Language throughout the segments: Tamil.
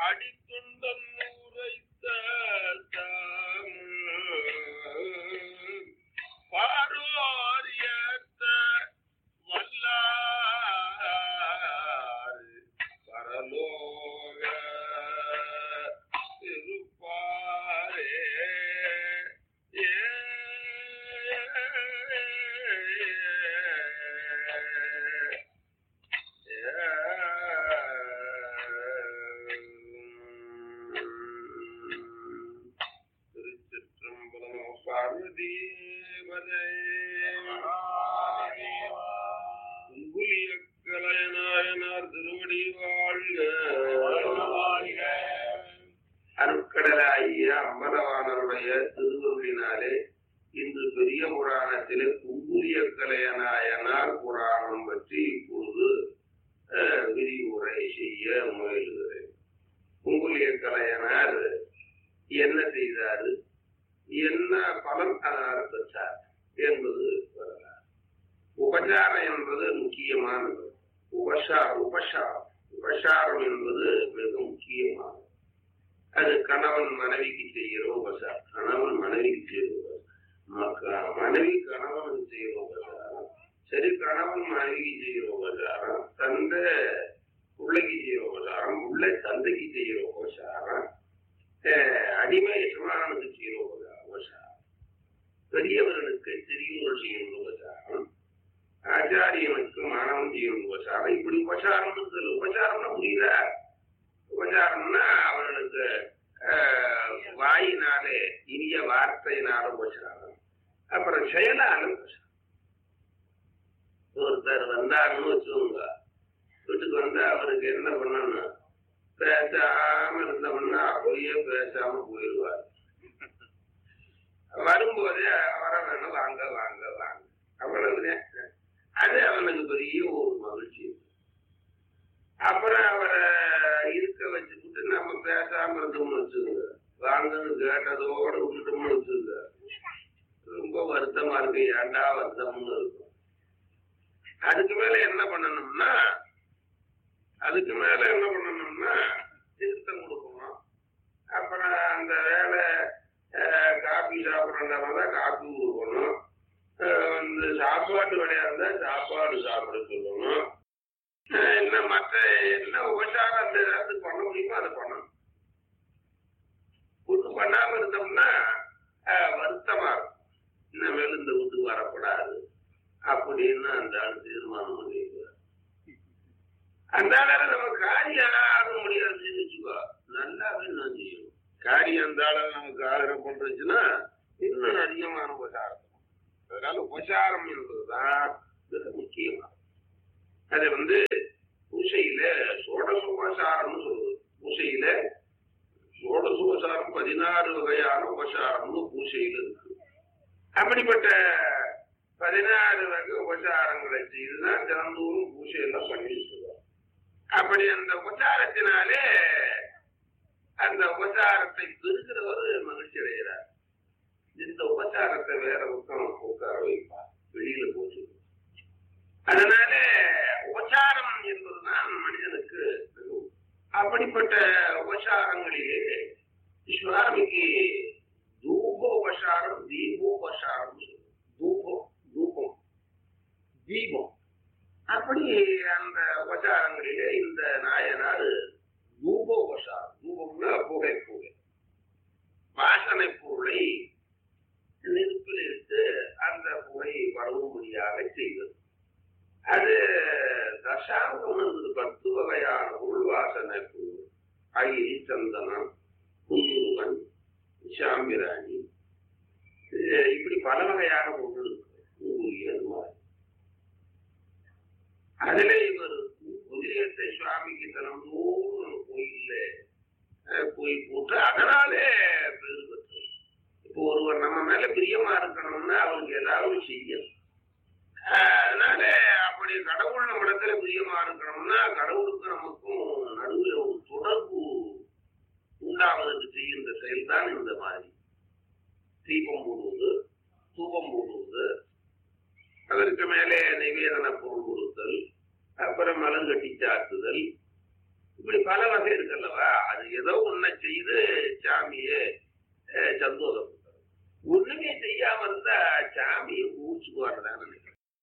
அடித்துண்டன் உரைத்த பாரோர் ஏத்த வல்லார் பரலோக இருப்பாரே ஏ திருச்சிற்றம்பலம் பார்வதி குங்குலிய கலையநாயனார் திருவடி வாழ்க அருட்கடலாகிய அம்பலவானருடைய திருவருளினாலே இன்று பெரிய புராணத்திலே குங்குலிய கலையநாயனார் புராணம் பற்றி இப்பொழுது அஹ், விரிவுரை செய்ய முயலுகிறேன் குங்குலிய கலையனார் என்ன செய்தாரு என்ன பலன் அதனால் பெற்றார் என்பது வரலாறு உபச்சாரம் என்பது முக்கியமானது உபசா உபசாரம் உபசாரம் என்பது மிக முக்கியமானது அது கணவன் மனைவிக்கு செய்கிற உபசாரம் கணவன் மனைவிக்கு செய்கிற உபசாரம் ம- க- மனைவி கணவனுக்கு செய்கிற உபசாரம் சரி கணவன் மனைவிக்கு செய்கிற உபசாரம் தந்தை பிள்ளைக்கு செய்கிற உபசாரம் பிள்ளை தந்தைக்கு செய்கிற உபசாரம் அஹ் அடிமை எஜமானனுக்கு செய்கிற உபசா- உபசாரம் பெரியவர்களுக்கு சிறியவர்கள் செய்கிற உபசாரம் ஆச்சாரியனுக்கு மாணவன் செய்கிற உபசாரம் இப்படி உபசாரம் இருக்குது உபசாரம்னா புரியல உபசாரம்னா அவர்களுக்கு அஹ், வாயினாலே இனிய வார்த்தையினால உபசாரம் அப்புறம் செயலால உபசாரம் ஒருத்தர் வந்தாருன்னு வச்சுக்கோங்க வீட்டுக்கு வந்தா அவருக்கு என்ன பண்ணணும் பேசாம இருந்தோம்னா அப்படியே பேசாம போயிடுவார் வரும்போதே வர வேணும் வாங்க வாங்க வாங்க அவ்வளவுதான் அது அவனுக்கு பெரிய ஒரு மகிழ்ச்சி அப்புறம் அவரை இருக்க வச்சுக்கிட்டு நம்ம பேசாம இருந்தோம்னு வச்சுக்கோங்க வாங்கன்னு கேட்டதோட விட்டுட்டோம்னு வச்சுக்கோங்க ரொம்ப வருத்தமா இருக்கு ஏன்டா வருத்தம்னு இருக்கும் அதுக்கு மேல என்ன பண்ணணும்னா அதுக்கு மேல என்ன பண்ணணும்னா திருத்தம் கொடுக்கணும் அப்புறம் அந்த வேலை அஹ், காபி சாப்பிட்றவங்க தான் காபி கொடுக்கணும் அஹ், வந்து சாப்பாட்டு வேலையா இருந்தா சாப்பாடு சாப்பிட சொல்லணும் அஹ், இன்னும் மற்ற என்ன உபசாரம் அந்த நேரத்துக்கு பண்ண முடியுமோ அதை பண்ணணும் ஒன்றும் பண்ணாம இருந்தோம்னா அஹ், வருத்தமா இருக்கும் இனிமேல் இந்த வீட்டுக்கு வரக்கூடாது அப்படின்னு அந்த ஆள் தீர்மானம் பண்ணிடுவார் அந்த ஆளால நம்ம காரியம் ஆக முடியாதுன்னு வச்சுக்கோ நல்லாவே நான் செய்யணும் காரியம் அந்த ஆளால நமக்கு ஆகிரம் பண்றதுன்னா இன்னும் அதிகமான உபசாரம் அதனால உபசாரம் என்பதுதான் மிக முக்கியமா அது வந்து பூசையில சோடச உபசாரம்னு சொல்லுது பூசையில சோடச உபசாரம் பதினாறு வகையான உபசாரம்னு பூசையில இருக்கு அப்படிப்பட்ட பதினாறு வகை உபசாரங்களை செய்துதான் தினந்தோறும் பூஜையெல்லாம் பண்ணிட்டு இருக்கோம் அப்படி அந்த உபசாரத்தினாலே அந்த உபசாரத்தை பெறுகிறவர் மகிழ்ச்சி அடைகிறார் இந்த உபசாரத்தை வேற பக்கம் உட்கார வைப்பார் வெளியில போச்சு அதனால உபசாரம் என்பதுதான் மனிதனுக்கு மிகவும் அப்படிப்பட்ட உபசாரங்களிலே சுவாமிக்கு தூபோபசாரம் தீபோபசாரம் தூபம் தூபம் தீபம் அப்படி அந்த உபசாரங்களிலே இந்த நாயனார் தூபோபசாரம் தூபம்னா புகை புகை வாசனை பொருளை நெருப்பில் இட்டு அந்த புகை பரவும்படியாக செய்தது அது தசாங்கம் என்பது பத்து வகையான உள்வாசனை பொருள் அகிரி சந்தனம் குங்குமன் சாம்பிராணி இது இப்படி பல வகையான பொருள் இருக்கு ஊழி அது மாதிரி அதுல இவர் உதயத்தை சுவாமிக்கு தினந்தோறும் கோயில்ல அஹ், போய் போட்டு அதனாலே பேரு பெற்றது இப்போ ஒருவர் நம்ம மேல பிரியமா இருக்கணும்னா அவருக்கு ஏதாவது செய்யணும் அஹ், அதனால அப்படி கடவுள் நம்ம இடத்துல பிரியமா இருக்கணும்னா கடவுளுக்கு நமக்கும் நடுவில் ஒரு தொடர்பு உண்டாவதற்கு செய்கின்ற செயல்தான் இந்த மாதிரி தீபம் போடுவது தூபம் போடுவது அதற்கு மேலே நிவேதன பொருள் கொடுத்தல் அப்புறம் மலங்கட்டி சாத்துதல் இப்படி பல வகை இருக்குல்லவா அது ஏதோ ஒன்ன செய்து சாமியே அஹ், சந்தோஷம் ஒண்ணுமே செய்யாம இருந்தா சாமியை ஊச்சுக்குவாருதான் நினைக்கிறேன்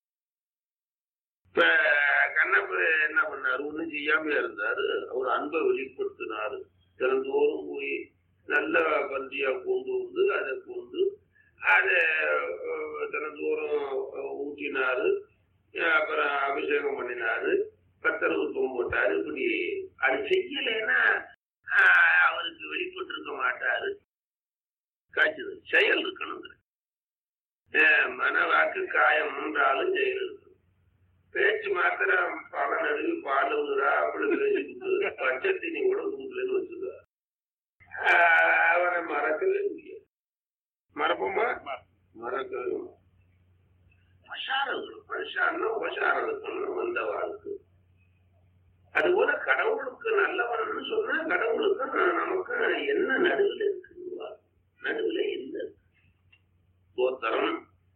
இப்ப கண்ணப்ப என்ன பண்ணாரு ஒண்ணும் செய்யாம இருந்தாரு அவர் அன்பை வெளிப்படுத்தினாரு திறந்தோறும் போய் நல்ல பந்தியா கொண்டு வந்து அதை கொண்டு அதை அஹ், தினந்தோறும் ஊற்றினாரு அஹ், அப்புறம் அபிஷேகம் பண்ணினாரு பத்தர் உத்தம் போட்டாரு இப்படி அது செய்யலைன்னா ஆஹ், அவருக்கு வெளிப்பட்டு இருக்க மாட்டாரு காய்ச்சது செயல் இருக்கணுங்கிற அஹ், மன வாக்கு காயம் மூன்றாலும் செயல் இருக்கணும் பேச்சு மாத்திரம் பல நடுவு பாலுங்கிறா அப்படி பேசிக்கிட்டு பச்சை தண்ணி கூட கொடுக்கலன்னு வச்சுக்க ஆஹ், அவனை மறக்கவே முடியாது மறப்போமா மறக்கவே முடியாது. உபசாரம் இருக்கணும். மனுஷான்னா உபசாரம் இருக்கணும் வந்த வாழ்க்கை அதுபோல கடவுளுக்கு நல்லவன்னு சொன்னா கடவுளுக்கு நமக்கு என்ன நடுவில் இருக்குன்னு நடுவில் என்ன இருக்கு? தோத்திரம்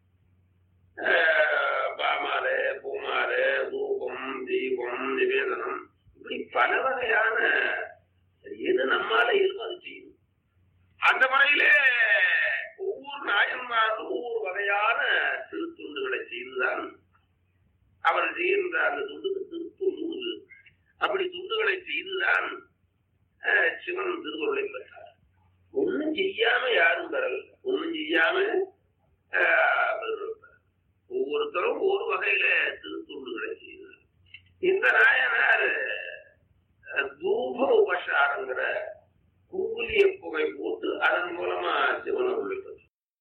ஆஹ், பாமாலை பூமாலை தூபம் தீபம் நிவேதனம் இப்படி பல வகையான எது நம்மால இருக்கும் அது செய்யும் அந்த முறையிலே ஒவ்வொரு நாயன்மாரும் ஒவ்வொரு வகையான திருத்துண்டுகளை செய்துதான் அவர் செய்கின்ற அந்த துண்டுக்கு திருத்துண்டு அப்படி துண்டுகளை செய்துதான் அஹ், சிவன் திருவருளை பெற்றார் ஒண்ணும் செய்யாம யாரும் பெறவில்லை ஒண்ணும் செய்யாம அஹ், பெறவில்லை. ஒவ்வொருத்தரும் ஒரு வகையில திருத்துண்டுகளை செய்தார் இந்த நாயனார் அஹ், தூப உபசாரங்கிற குங்குலிய புகை போட்டு அதன் மூலமா சிவனை உள்ளிட்டது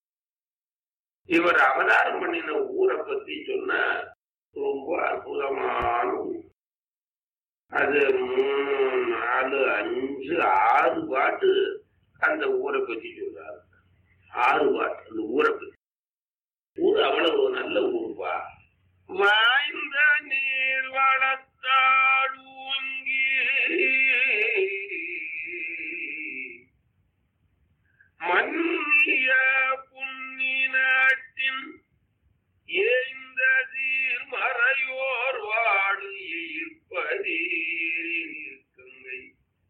இவர் அவதாரம் பண்ணின ஊரை பத்தி சொன்னா ரொம்ப அற்புதமான ஊர் அது மூணு நாலு அஞ்சு ஆறு பாட்டு அந்த ஊரை பத்தி சொல்றாரு ஆறு பாட்டு அந்த ஊரை பத்தி ஊர் அவ்வளவு நல்ல ஊருப்பா வாய்ந்த நீர் வளர்த்தாள் ஊங்கி மன்னிய புன்னி நாட்டின் ஏந்த சீர் மறையோர் வாடு ஈர்ப்பதீர்க்கங்கை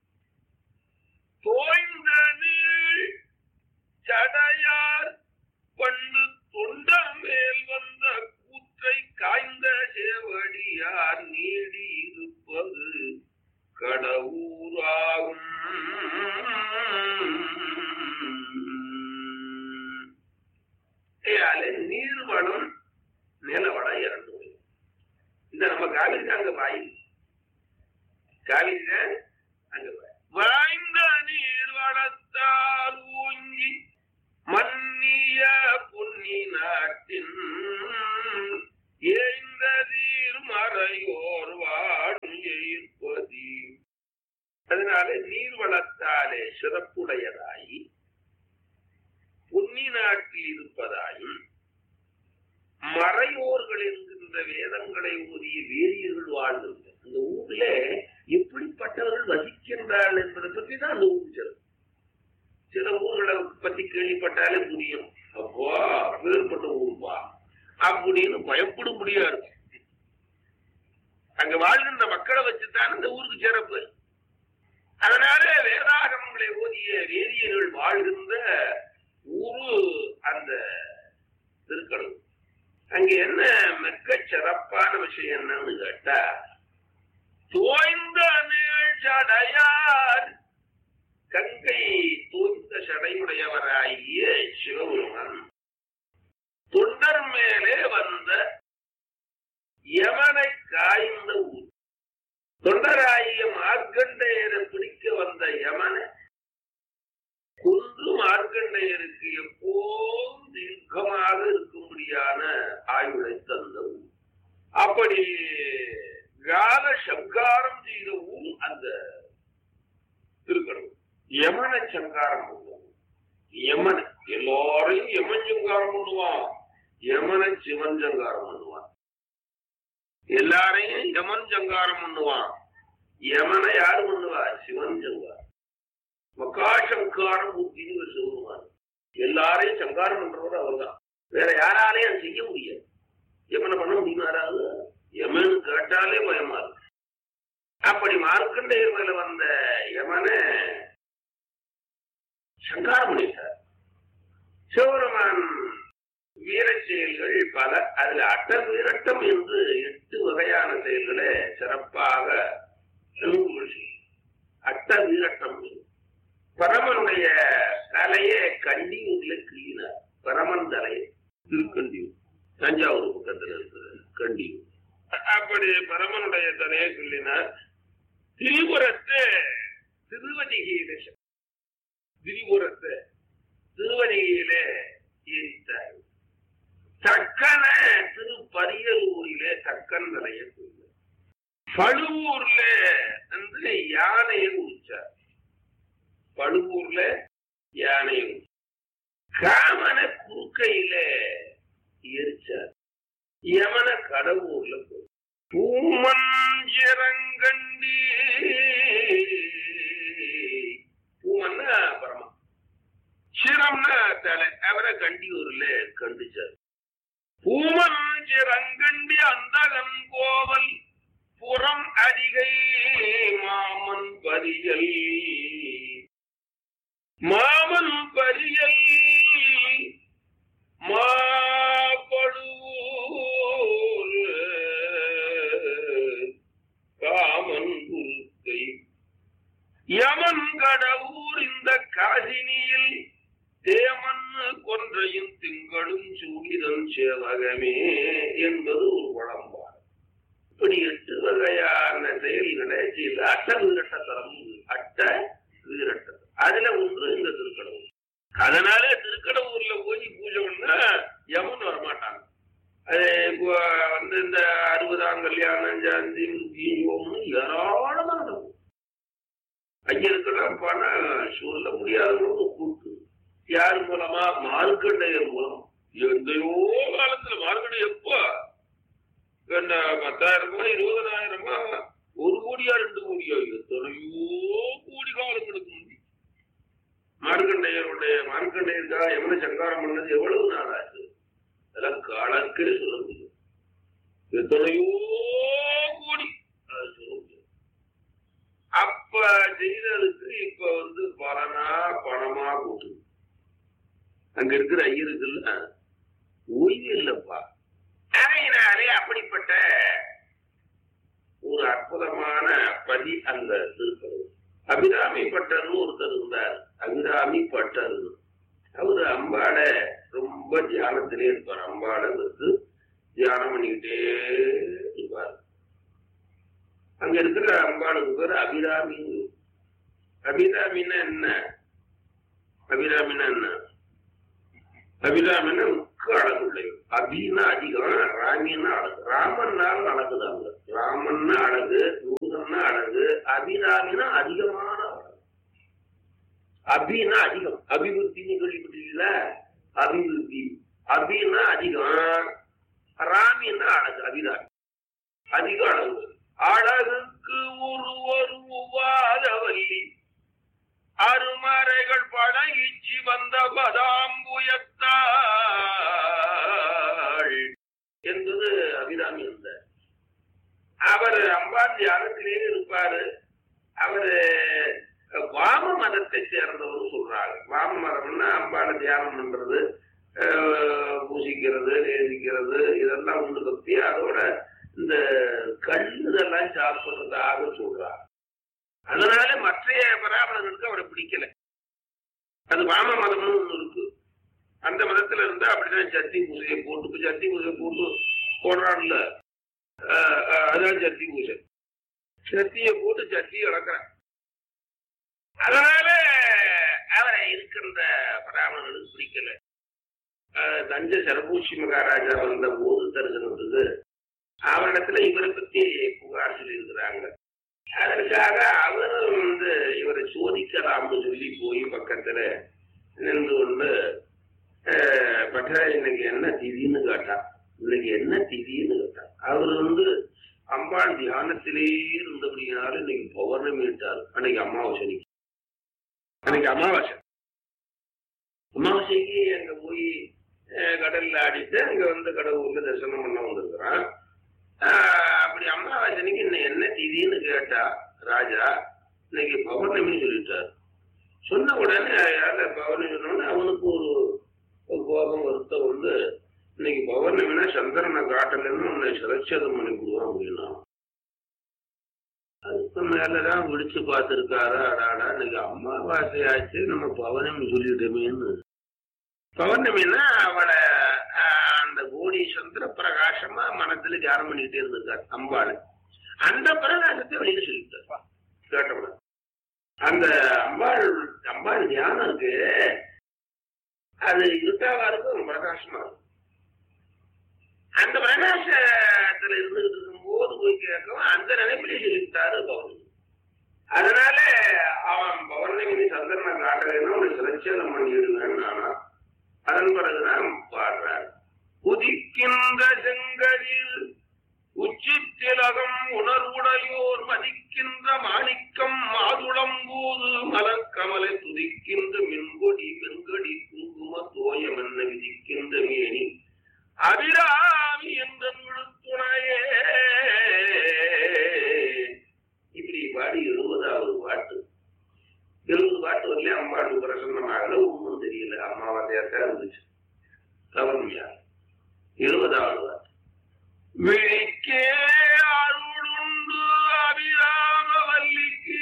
தோய்ந்த நீள் சடையார் பண்டு தொண்ட மேல் வந்த கூற்றை காய்ந்த சேவடியார் நீடி இருப்பது கடவுராகும் ஏயாலே நீர்வளம் நிலவளம் இரண்டு வரும். இந்த நம்ம காவிரி தான் அங்க பாய் காவிரி தான் அங்க பாய் வாய்ந்த நீர் வளத்தால் ஊங்கி மன்னிய புன்னி நாட்டின் ஏய்ந்ததீர் மறையோர் வாடும் எயிர்ப்பதி அதனால நீர் வளத்தாலே சிறப்புடையதாயி புன்னி நாட்டில் இருப்பதாயும் மறையோர்கள் என்கின்ற வேதங்களை ஓதிய வேதியர்கள் வாழ்கின்ற அந்த ஊர்ல எப்படிப்பட்டவர்கள் வசிக்கின்றார்கள் என்பதை பற்றி தான் அந்த ஊர் சிறப்பு சில ஊர்களை பத்தி கேள்விப்பட்டாலே புரியும் அப்போ வேறுபட்ட ஊருப்பா அப்படின்னு பயப்படும் முடியாது அங்க வாழ்கின்ற மக்களை வச்சுதான் இந்த ஊருக்கு சிறப்பு அதனால வேதாகமங்களை ஓதிய வேதியர்கள் வாழ்கின்ற ஊரு அந்த திருக்கடவுள் அங்க என்ன மிக்க சிறப்பான விஷயம் என்னன்னு கேட்டா தோய்ந்த நீள் சடையார் கங்கை தோய்ந்த சடையுடையவராகிய சிவபெருமான் தொண்டர் மேலே வந்த யமனை காய்ந்த ஊர் தொண்டராகிய மார்க்கண்டேயரை பிடிக்க வந்த யமனை கொன்று மார்க்கண்டையருக்கு எப்போதும் தீர்க்கமாக இருக்கும்படியான ஆயுளை தந்த ஊர் அப்படி கால சங்காரம் செய்த ஊர் அந்த திருக்கடவுள் யமன சங்காரம் பண்ணுவோம் யமன் எல்லாரையும் யமன் சங்காரம் பண்ணுவான் யமன சிவன் சங்காரம் பண்ணுவான் எல்லாரையும் யமன் சங்காரம் பண்ணுவான் யமனை யாரு பண்ணுவா சிவன் சங்காரம் மக்காசங்காரம் புத்தின்னு ஒரு சிவருமான் எல்லாரையும் சங்காரம் பண்றவர் அவர்தான் வேற யாராலையும் அதை செய்ய முடியாது யமனை பண்ண முடியுமா யாராவது யமன் கேட்டாலே பயமா இருக்கு அப்படி அப்படி மார்க்கண்டேயர் மேல வந்த யமனை சங்காரம் பண்ணிட்டார் சிவபெருமான் வீர செயல்கள் பல அதுல அட்ட வீரட்டம் என்று எட்டு வகையான செயல்களை சிறப்பாக அனுபவம் செய்யும். அட்ட வீரட்டம் பரமனுடைய தலையை கண்டியூர்ல கிள்ளினார் பரமன் தலையை திருக்கண்டியூர் தஞ்சாவூர் பக்கத்துல இருக்கிற கண்டியூர் அப்படி பரமனுடைய தலையை கிள்ளினார் திரிபுரத்தை திருவதிகையில திரிபுரத்தை திருவதிகையில எரித்தார் தக்கன திரு பரியலூரிலே தக்கன் தலையை கொண்டார் பழுவூர்ல வந்து யானையை குடிச்சார் பழுவூர்ல யானையை குடிச்சார். காமன குறுக்கையில எரிச்சார் யமன கடவுர்ல போய் பூமஞ்சிரங்கண்டி பூமன்னா பரமா சிரம்னா தலை அவரை கண்டியூர்ல கண்டிச்சார் பூமஞ்சிரங்கண்டி அந்தகன் கோவல் புறம் அதிகை மாமன் பரியல் மாமன் பரியல் மாப்படுவோர் காமன் குருத்தை யமன் கடவுர் இந்த காசினியில் தேமன் கொன்றையும் திங்களும் சூடிதன் சேவகமே என்பது ஒரு பழம்பாடு இப்படி எட்டு வகையான செயல்களை செய்து அட்ட வீரட்டத்தரம் அட்ட வீரட்டம் அதுல ஒன்று இந்த திருக்கடவுர் அதனால திருக்கடவுர்ல போய் பூஜை பண்ணா யமன் வரமாட்டாங்க அது இப்போ வந்து இந்த அறுபதாம் கல்யாணம் ஜாந்தி முக்கியம் ஏராளமா நடக்கும் ஐயருக்கெல்லாம் பணம் சொல்ல முடியாதவங்க கூட்டு யார் மூலமா மார்க்கண்டையர் மூலம் எந்தையோ காலத்துல மார்க்கண்டை எப்போ என்ன பத்தாயிரம் ரூபாய் இருபதனாயிரமா ஒரு கோடியா ரெண்டு கோடியா எத்தனையோ கோடி காலங்களுக்கு முந்தி மார்க்கண்டையருடைய மார்க்கண்டையருக்கா எவனை சங்காரம் பண்ணது எவ்வளவு நாள் ஆச்சு அதெல்லாம் காலக்கே சொல்ல முடியும் எத்தனையோ கோடி அது சொல்ல முடியும் அப்ப செய்ததுக்கு இப்ப வந்து பலனா பணமா கூட்டு அங்க இருக்கிற ஐயருக்குல்ல ஓய்வு இல்லப்பா அதனாலே அப்படிப்பட்ட ஒரு அற்புதமான பதி அந்த திருக்கடவுள் அபிராமி பட்டர்னு ஒருத்தர் இருந்தார் அபிராமி பட்டர் அவரு அம்பாட ரொம்ப தியானத்திலே இருப்பார் அம்பாட வந்து தியானம் பண்ணிக்கிட்டே இருப்பார் அங்க இருக்கிற அம்பாளுக்கு பேர் அபிராமி அபிராமின்னா என்ன அபிராமின்னா என்ன அபிராமின்னா முக்க அழகு உடையது அபின்னா அதிகம் ராமின்னா அழகு ராமன்னாலும் அழகுதாங்க ராமன்னா அழகு முருகன்னா அழகு அபிராமினா அதிகமான அழகு அபின்னா அதிகம் அபிவிருத்தின்னு கேள்விப்பட்டீங்கள அபிவிருத்தி அபின்னா அதிகம் ராமின்னா அழகு அபிராமி அதிக அழகு அழகுக்கு ஒருவர் உவாதவல்லி அருமறைகள் பழகிச்சு வந்த பதாம்புயத்தாள் என்பது அபிராமி இருந்தார் அவர் அம்பாள் தியானத்திலே இருப்பாரு அவரு வாம மதத்தை சேர்ந்தவர் சொல்றாங்க வாம மதம்னா அம்பாளை தியானம் பண்றது அஹ், பூசிக்கிறது நேசிக்கிறது இதெல்லாம் உண்டு பக்தி அதோட இந்த கல் இதெல்லாம் சாப்பிடுறதாக சொல்றாங்க அதனால மற்றைய பராமரங்களுக்கு அவரை பிடிக்கல அது வாம மதம்னு ஒண்ணு இருக்கு அந்த மதத்துல இருந்தா அப்படிதான் சத்தி பூஜையை போட்டு இப்ப சத்தி பூஜை போட்டு போடுறான்ல அஹ், அஹ், அதான் சத்தி பூஜை சத்தியை போட்டு சத்தி இழக்கிறான் அதனால அவரை இருக்கின்ற பராமரங்களுக்கு பிடிக்கல அஹ், தஞ்சை சரபூஷி மகாராஜா வந்த போது தரிசனத்துக்கு அவரிடத்துல இவரை பத்தி புகார் சொல்லியிருக்கிறாங்க அதற்காக அவர் வந்து இவரை சோதிக்கலாம்னு சொல்லி போய் பக்கத்துல நின்று கொண்டு அஹ், பட்டா இன்னைக்கு என்ன திதின்னு கேட்டா இன்னைக்கு என்ன திதின்னு கேட்டா அவர் வந்து அம்பாள் தியானத்திலே இருந்தபடினால இன்னைக்கு பௌர்ணமி விட்டார் அன்னைக்கு அமாவாசை அன்னைக்கு. அன்னைக்கு அமாவாசை அமாவாசைக்கு அங்க போய் அஹ், கடல்ல ஆடிட்டு அங்க வந்து கடவுள்ல தரிசனம் பண்ண வந்திருக்கிறான் ஆஹ் அப்படி அமாவாசனைக்கு இன்னும் என்ன திதின்னு கேட்டா ராஜா இன்னைக்கு பௌர்ணமின்னு சொல்லிட்டார் சொன்ன உடனே யார பௌர்ணமி சொன்னோடனே அவனுக்கு ஒரு ஒரு கோபம் வருத்தம் வந்து இன்னைக்கு பௌர்ணமினா சந்திரனை காட்டலன்னு உன்னை சிரச்சேதம் பண்ணி விடுவான் அப்படின்னா அதுக்கு மேலதான் விழிச்சு பார்த்திருக்காரா அடாடா இன்னைக்கு அமாவாசை ஆச்சு நம்ம பௌர்ணமி சொல்லிட்டோமேன்னு பௌர்ணமின்னா அவளை ஆஹ், அந்த கோடி சந்திர பிரகாசமா மனத்துல தியானம் பண்ணிக்கிட்டே இருந்திருக்கார் அம்பாள் அந்த பிரகாசத்தை வெளியில சொல்லிட்டார் கேட்டோம்னா அந்த அம்பாள் அம்பாள் தியானம் இருக்கு அது இருட்டாவா இருக்கும் பிரகாசமா இருக்கும் அந்த பிரகாசத்துல இருந்துகிட்டு இருக்கும்போது போய் கேட்கவும் அந்த நினைப்பிலே சொல்லிவிட்டாரு பௌர்ணமி அதனால அவன் பௌர்ணமி சந்திரனை காட்டுறதுன்னா ஒரு சிலட்சேதம் பண்ணிடுவேன்னு நானா அதன் பிறகுதான் பாடுறார் உதிக்கின்ற செங்கலில் உச்சி திலகம் உணர்வுடையோர் மதிக்கின்ற மாணிக்கம் மாதுளம் போது மலர்கமலை துதிக்கின்ற மின்கொடி மென்கடி குங்கும தோயம் என்ன விதிக்கின்ற மேனி அபிராமி என்ற விழுத்துணையே இப்படி பாடி எழுபதாவது பாட்டு எழுபது பாட்டு வரல அம்மாவுக்கு பிரசன்னமாகல ஒன்றும் தெரியல அம்மாவாதையாத்தான் இருந்துச்சு கவர்மையா எழுபதாவது பாட்டு விழிக்கே அருளுண்டு அபிராம வல்லிக்கு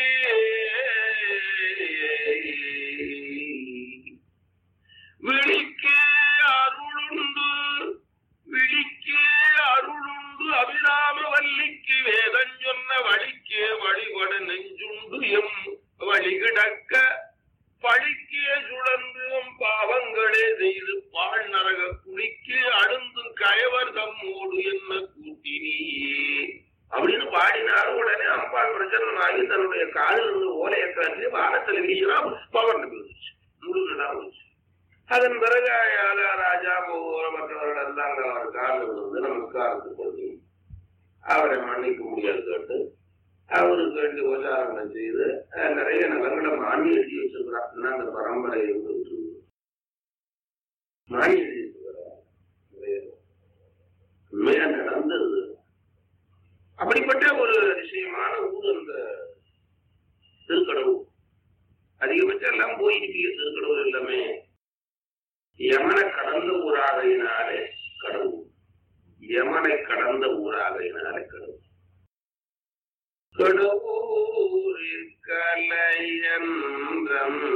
விழிக்கே அருளுண்டு விழிக்கே அருளுண்டு அபிராம வல்லிக்கு வேதம் சொன்ன வழிக்கே வழிபட நெஞ்சுண்டு எம் வழி கிடக்க பழிக்கே சுழந்து எம் பாவங்களே செய்து பால் நரக குளிக்கு அழுந்து கயவர் தம்மோடு என்ன கூட்டினியே அப்படின்னு பாடினார் உடனே அம்பாள் பிரச்சனாகி தன்னுடைய காலில் இருந்து ஓலையை காட்டி வானத்தில் வீசினா பவர்ந்து போயிடுச்சு முழுங்கடா போச்சு அதன் பிறகு அழகா ராஜா போகிற மற்றவர்கள் எல்லாம் அங்க அவர் காலில் விழுந்து நமஸ்காரத்துக்கு பண்ணி அவரை மன்னிக்க முடியாது கேட்டு அவருக்கு வேண்டிய உபச்சாரங்களை செய்து அஹ், நிறைய நகரங்களை மானி எழுதி வச்சிருக்கிறார் அந்த பரம்பரை இருந்துட்டு இருக்குது. மானி எழுதி வச்சிருக்கிறார் நிறைய. உண்மையா நடந்தது அப்படிப்பட்ட ஒரு விஷயமான ஊர் அந்த திருக்கடவுள் அதிகபட்சம் எல்லாம் போயிருப்பீங்க திருக்கடவுள் எல்லாமே யமனை கடந்த ஊராகையினாலே கடவுள் யமனை கடந்த ஊராகையினாலே கடவுள் கடவுரில் கலையன்றம்